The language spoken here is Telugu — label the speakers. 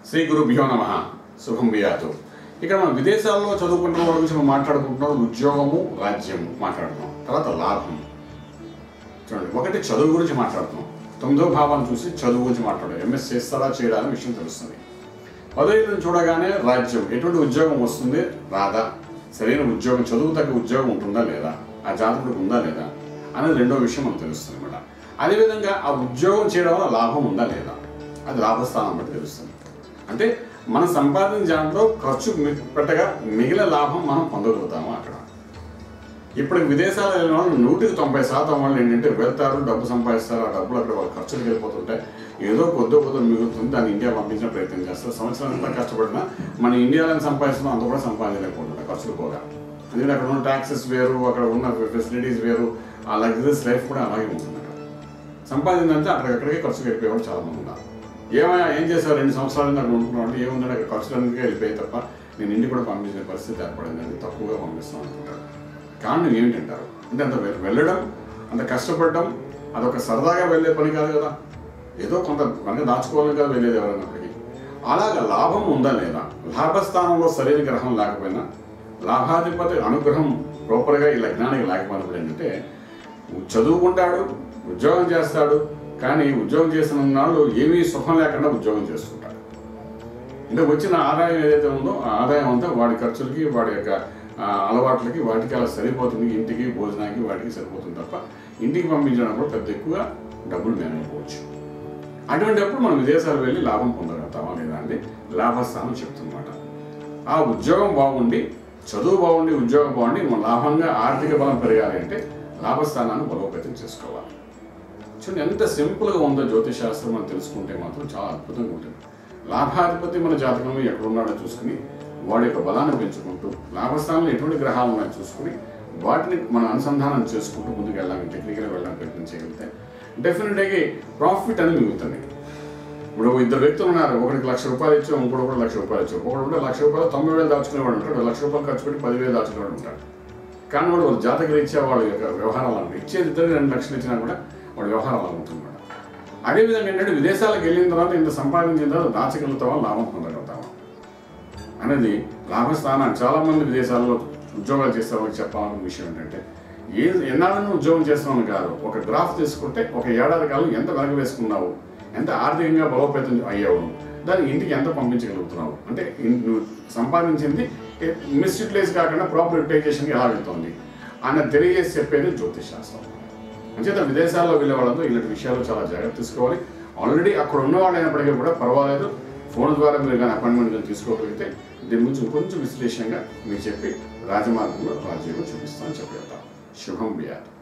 Speaker 1: శ్రీ గురుభ్యో నమ శుభం బియాతు ఇక్కడ మనం విదేశాల్లో చదువుకుంటున్న వాళ్ళ గురించి మనం మాట్లాడుకుంటున్నాం ఉద్యోగము రాజ్యము మాట్లాడుతున్నాం తర్వాత లాభం చూడండి ఒకటి చదువు గురించి మాట్లాడుతున్నాం తొమ్మిదో భావాన్ని చూసి చదువు గురించి మాట్లాడాం ఎంఎస్ చేస్తారా చేయడా అనే విషయం తెలుస్తుంది పదవిలను చూడగానే రాజ్యం ఎటువంటి ఉద్యోగం వస్తుంది రాదా సరైన ఉద్యోగం చదువు తగ్గ ఉద్యోగం ఉంటుందా లేదా ఆ జాతకుడికి ఉందా లేదా అనేది రెండో విషయం మనకు తెలుస్తుంది అనమాట అదేవిధంగా ఆ ఉద్యోగం చేయడం వల్ల లాభం ఉందా లేదా అది లాభస్థానం బట్టి తెలుస్తుంది అంటే మనం సంపాదించిన దాంట్లో ఖర్చు మి- పెట్టగా మిగిలిన లాభం మనం పొందగలుగుతాము అక్కడ ఇప్పుడు విదేశాలు వెళ్ళిన వాళ్ళు నూటికి తొంభై శాతం వాళ్ళు ఏంటంటే వెళ్తారు డబ్బు సంపాదిస్తారు ఆ డబ్బులు అక్కడ వాళ్ళ ఖర్చులకు వెళ్ళిపోతుంటాయి ఏదో కొద్ది కొద్ది మిగులుతుంది దాన్ని ఇండియా పంపించిన ప్రయత్నం చేస్తారు సంవత్సరం అంతా కష్టపడినా మన ఇండియాలో సంపాదిస్తున్నాం అంత కూడా సంపాదించలేకపోతుంటాయి ఖర్చులు పోగా ఎందుకంటే అక్కడ ఉన్న ట్యాక్సెస్ వేరు అక్కడ ఉన్న ఫెసిలిటీస్ వేరు ఆ లగ్జరీస్ లైఫ్ కూడా అలాగే ఉంటుంది అక్కడ సంపాదిందంటే అక్కడికక్కడికే ఖర్చు వెళ్ళిపోయేవాళ్ళు చాలా మంది ఉన్నారు ఏమైనా ఏం చేశారు రెండు సంవత్సరాలు నాకు ఉంటున్నాం అంటే ఏముందంటే అక్కడ ఖర్చులన్నిటికీ వెళ్ళిపోయి తప్ప నేను ఇంటికి కూడా పంపించిన పరిస్థితి ఏర్పడిందండి తక్కువగా పంపిస్తాను అనుకుంటారు కారణం ఏమిటంటారు అంటే అంత వె- వెళ్ళడం అంత కష్టపడడం అదొక సరదాగా వెళ్ళే పని కాదు కదా ఏదో కొంత పని దాచుకోవాలని కదా వెళ్ళేది ఎవరైనప్పటికీ అలాగా లాభం ఉందా లేదా లాభస్థానంలో సరైన గ్రహం లేకపోయినా లాభాధిపతి అనుగ్రహం ప్రాపర్గా ఈ లగ్నానికి లేకపోయినప్పుడు ఏంటంటే చదువుకుంటాడు ఉద్యోగం చేస్తాడు కానీ ఉద్యోగం చేసిన నాళ్ళు ఏమీ సుఖం లేకుండా ఉద్యోగం చేస్తుంటాడు అంటే వచ్చిన ఆదాయం ఏదైతే ఉందో ఆ ఆదాయం అంతా వాడి ఖర్చులకి వాడి యొక్క ఆ, అలవాట్లకి వాటికి అలా సరిపోతుంది ఇంటికి భోజనానికి వాటికి సరిపోతుంది తప్ప ఇంటికి పంపించడం పెద్ద ఎక్కువగా డబ్బులు మేనైపోవచ్చు అటువంటిప్పుడు మనం విదేశాలు వెళ్ళి లాభం పొందగలుగుతామా లేదా అంటే లాభస్థానం చెప్తుందన్నమాట ఆ ఉద్యోగం బాగుండి చదువు బాగుండి ఉద్యోగం బాగుండి మనం లాభంగా ఆర్థిక బలం పెరగాలి అంటే లాభస్థానాన్ని బలోపేతం చేసుకోవాలి చూడండి ఎంత సింపుల్గా ఉందో జ్యోతిష్ శాస్త్రం మనం తెలుసుకుంటే మాత్రం చాలా అద్భుతంగా ఉంటుంది లాభాధిపతి మన జాతకంలో ఎక్కడున్నాడో చూసుకుని వాడి యొక్క బలాన్ని పెంచుకుంటూ లాభస్థానంలో ఎటువంటి గ్రహాలు ఉన్నాయో చూసుకుని వాటిని మనం అనుసంధానం చేసుకుంటూ ముందుకు వెళ్ళడానికి టెక్నికల్గా వెళ్ళడానికి ప్రయత్నం చేయగలిగితే డెఫినెట్గా ప్రాఫిట్ అనేది మిగులుతుంది ఇప్పుడు ఇద్దరు వ్యక్తులు ఉన్నారు ఒకరికి లక్ష రూపాయలు ఇచ్చి ఇంకోటి కూడా లక్ష రూపాయలు ఇచ్చి ఒకడు ఉంటే లక్ష రూపాయలు తొంభై వేలు దాచుకునేవాడు ఉంటాడు లక్ష రూపాయలు ఖర్చు పెట్టి పదివేలు దాచుకునేవాడు ఉంటాడు కానీ వాడు వాళ్ళ జాతక రీత్యా వాళ్ళ యొక్క వ్యవహారాలు అంటే ఇచ్చేది ఇద్దరు రెండు లక్షలు ఇచ్చినా కూడా వాడి వ్యవహారం అలా ఉంటుందన్నమాట అదేవిధంగా ఏంటంటే విదేశాలకు వెళ్ళిన తర్వాత ఇంత సంపాదించిన తర్వాత దాచగలుగుతామా లాభం పొందగలుగుతామా అనేది లాభస్థానాన్ని చాలామంది విదేశాల్లో ఉద్యోగాలు చేసే వాళ్ళకి చెప్పాలన్న విషయం ఏంటంటే ఏ ఎన్నాళ్ళను ఉద్యోగం చేస్తున్నావు కాదు ఒక గ్రాఫ్ తీసుకుంటే ఒక ఏడాది కాలం ఎంత వెనక వేసుకున్నావు ఎంత ఆర్థికంగా బలోపేతం అయ్యావు దాన్ని ఇంటికి ఎంత పంపించగలుగుతున్నావు అంటే ఇన్- నువ్వు సంపాదించింది మిస్యూటిలైజ్ కాకుండా ప్రాపర్ యూటిలైజేషన్కి ఎలా వెళ్తుంది అన్న తెలియజేసి చెప్పేది జ్యోతిష్ శాస్త్రం అంచేత విదేశాల్లో వెళ్ళే వాళ్ళతో ఇలాంటి విషయాలు చాలా జాగ్రత్త తీసుకోవాలి ఆల్రెడీ అక్కడ ఉన్న వాళ్ళు అయినప్పటికీ కూడా పర్వాలేదు ఫోన్ ద్వారా మీరు కానీ అపాయింట్మెంట్ కానీ తీసుకోగలిగితే దీని గురించి కొంచెం విశ్లేషణగా మీరు చెప్పి రాజమార్గంలో రాజ్యంలో చూపిస్తామని చెప్పగలుగుతాం శుభం బియాత్